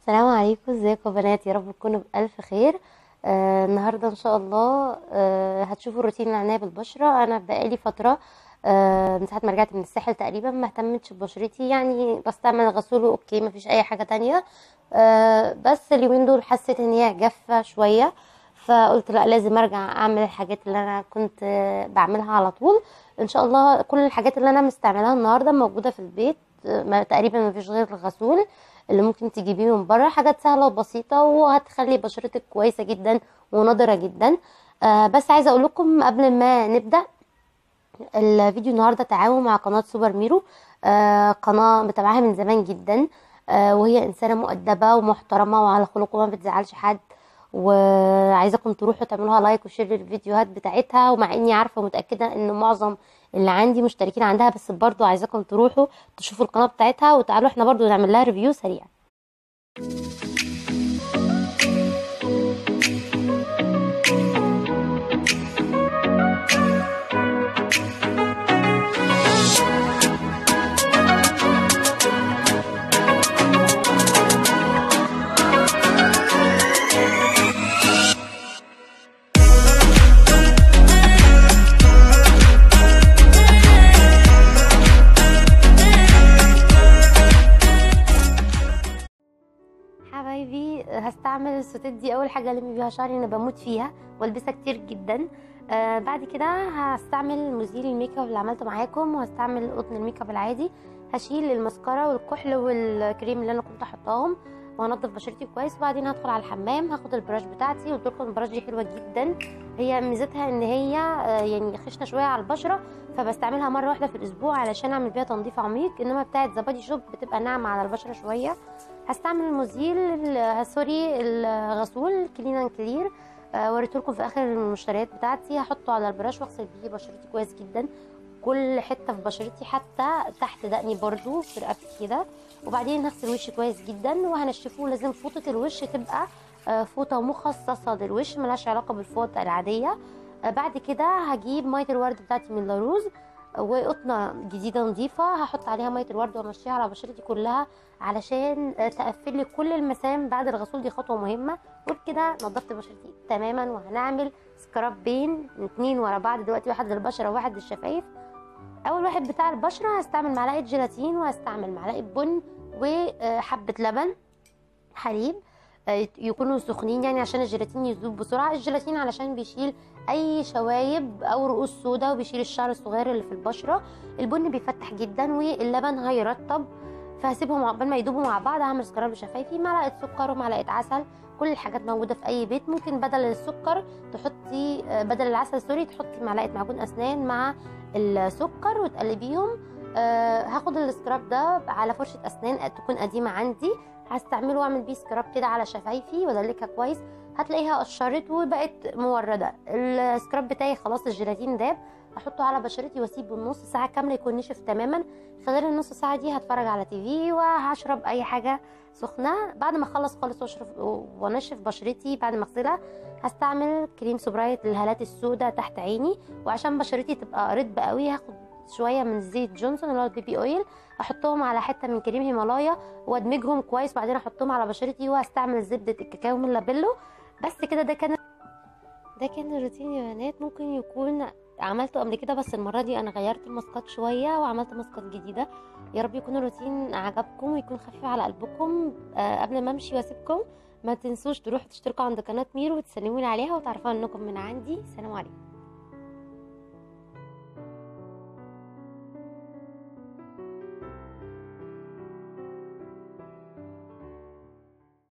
السلام عليكم ازيكم يا بنات يا رب تكونوا بألف خير آه النهارده ان شاء الله آه هتشوفوا روتين العناية بالبشرة انا بقالي فترة آه من ساعة ما رجعت من الساحل تقريبا ما اهتمتش ببشرتي يعني بستعمل غسول اوكي ما فيش اي حاجة تانية آه بس اليومين دول حسيت ان هي جافة شوية فقلت لا لازم ارجع اعمل الحاجات اللي انا كنت آه، بعملها على طول ان شاء الله كل الحاجات اللي انا مستعملاها النهارده موجودة في البيت آه، ما تقريبا ما فيش غير الغسول اللي ممكن تجيبيه من بره حاجات سهله وبسيطه وهتخلي بشرتك كويسه جدا ونضره جدا آه بس عايزه اقول لكم قبل ما نبدا الفيديو النهارده تعاون مع قناه سوبر ميرو آه قناه متابعاها من زمان جدا آه وهي انسانه مؤدبه ومحترمه وعلى خلق وما بتزعلش حد وعايزاكم تروحوا تعملوها لايك وشير للفيديوهات بتاعتها ومع اني عارفه ومتاكده ان معظم اللي عندي مشتركين عندها بس برضو عايزاكم تروحوا تشوفوا القناه بتاعتها وتعالوا احنا برضو نعمل لها ريفيو سريع حبايبي هستعمل السوتات دي اول حاجه الم بيها شعري انا بموت فيها والبسها كتير جدا آه بعد كده هستعمل مزيل الميك اب اللي عملته معاكم وهستعمل قطن الميك اب العادي هشيل المسكره والكحل والكريم اللي انا كنت حطاهم وهنضف بشرتي كويس وبعدين هدخل على الحمام هاخد البراش بتاعتي قلت لكم البراش دي حلوه جدا هي ميزتها ان هي آه، يعني خشنه شويه على البشره فبستعملها مره واحده في الاسبوع علشان اعمل بيها تنظيف عميق انما بتاعه زبادي شوب بتبقى ناعمه على البشره شويه هستعمل المزيل ال- سوري الغسول كلين اند كلير وريته لكم في اخر المشتريات بتاعتي هحطه على البراش واغسل بيه بشرتي كويس جدا كل حته في بشرتي حتى تحت دقني برضو في رقبتي كده وبعدين هغسل وشي كويس جدا وهنشفه لازم فوطه الوش تبقى آه، فوطه مخصصه للوش ملهاش علاقه بالفوطه العاديه آه، بعد كده هجيب ميه الورد بتاعتي من لاروز وقطنه جديده نظيفه هحط عليها ميه الورد وامشيها على بشرتي كلها علشان آه، تقفل لي كل المسام بعد الغسول دي خطوه مهمه وبكده نظفت بشرتي تماما وهنعمل سكراب بين اتنين ورا بعض دلوقتي واحد للبشره وواحد للشفايف اول واحد بتاع البشره هستعمل معلقه جيلاتين وهستعمل معلقه بن وحبه لبن حليب آه، يكونوا سخنين يعني عشان الجيلاتين يذوب بسرعه الجيلاتين علشان بيشيل اي شوايب او رؤوس سودا وبيشيل الشعر الصغير اللي في البشره البن بيفتح جدا واللبن هيرطب فهسيبهم عقبال ما يدوبوا مع بعض هعمل سكراب لشفايفي معلقه سكر ومعلقه عسل كل الحاجات موجوده في اي بيت ممكن بدل السكر تحطي آه، بدل العسل سوري تحطي معلقه معجون اسنان مع السكر وتقلبيهم آه، هاخد السكراب ده على فرشه اسنان تكون قديمه عندي هستعمله واعمل بيه سكراب كده على شفايفي وادلكها كويس هتلاقيها قشرت وبقت مورده السكراب بتاعي خلاص الجيلاتين داب هحطه على بشرتي واسيبه نص ساعه كامله يكون نشف تماما خلال النص ساعه دي هتفرج على تي في وهشرب اي حاجه سخنه بعد ما اخلص خالص واشرب وانشف بشرتي بعد ما اغسلها هستعمل كريم سبرايت للهالات السوداء تحت عيني وعشان بشرتي تبقى رطبه قوي هاخد شويه من زيت جونسون اللي هو البيبي اويل احطهم على حته من كريم هيمالايا وادمجهم كويس وبعدين احطهم على بشرتي وهستعمل زبده الكاكاو من لابيلو بس كده ده كان ده كان الروتين يا بنات ممكن يكون عملته قبل كده بس المره دي انا غيرت الماسكات شويه وعملت ماسكات جديده يا رب يكون الروتين عجبكم ويكون خفيف على قلبكم آه قبل ما امشي واسيبكم ما تنسوش تروحوا تشتركوا عند قناه ميرو وتسلموا لي عليها وتعرفوا انكم من عندي سلام عليكم